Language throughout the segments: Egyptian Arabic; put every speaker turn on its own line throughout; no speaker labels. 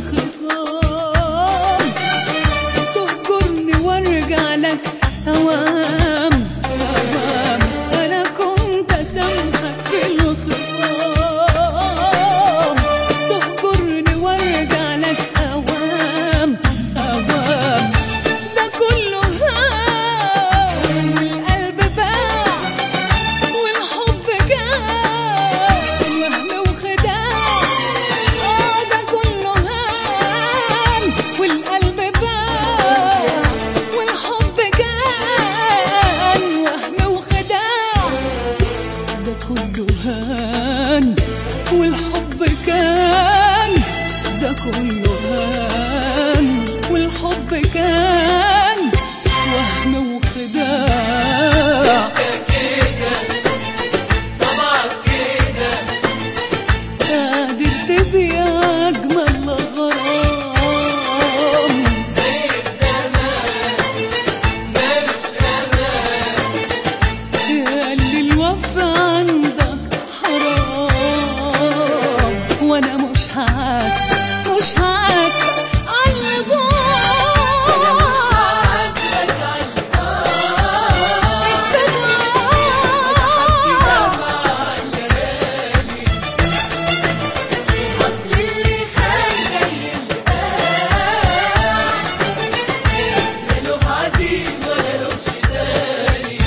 الخصام تهجرني وارجع لك اوام اوام انا كنت اسامحك في الخصام تهجرني وارجع لك اوام اوام ده كله هام والقلب باع والحب كان وهم وخداع اه ده كله هان والقلب باع والحب كان وهم وخداع ده كله هان والحب كان ده كله هان والحب كان وهم وخداع قادر تبيع أجمل غرام يا اللي الوفا عندك حرام وانا مش هعاتب مش هعاتب على
أصل اللي خلى يلقاه لا له عزيز ولا له شداني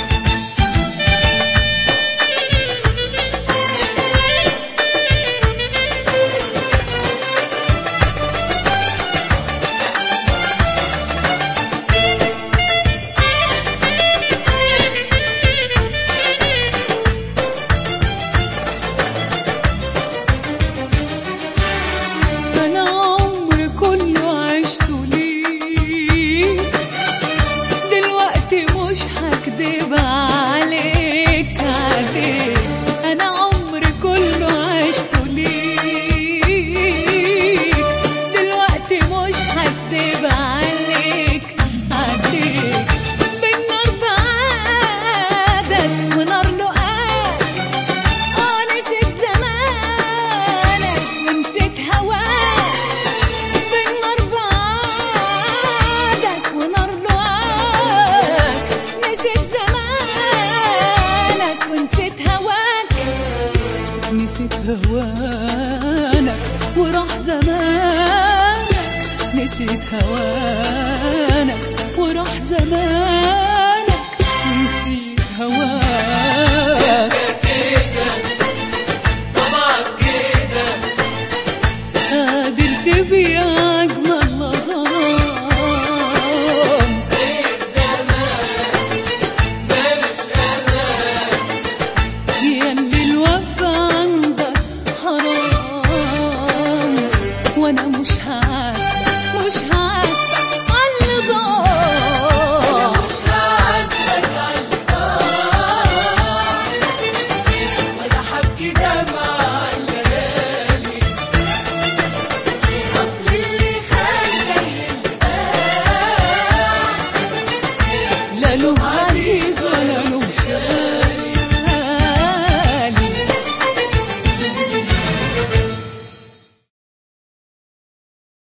أنا عمري كله عشته ليك دلوقتي مش هكدب عليك عليك أنا عمري كله عشته ليك دلوقتي مش هكدب عليك عليك بالنار بعادك ونار لقاك اه نسيت زمانك ونسيت هواك بالنار بعادك ونار لقاك نسيت زمانك ونسيت هواك نسيت هوانك وراح زمانك نسيت هوانك وراح زمانك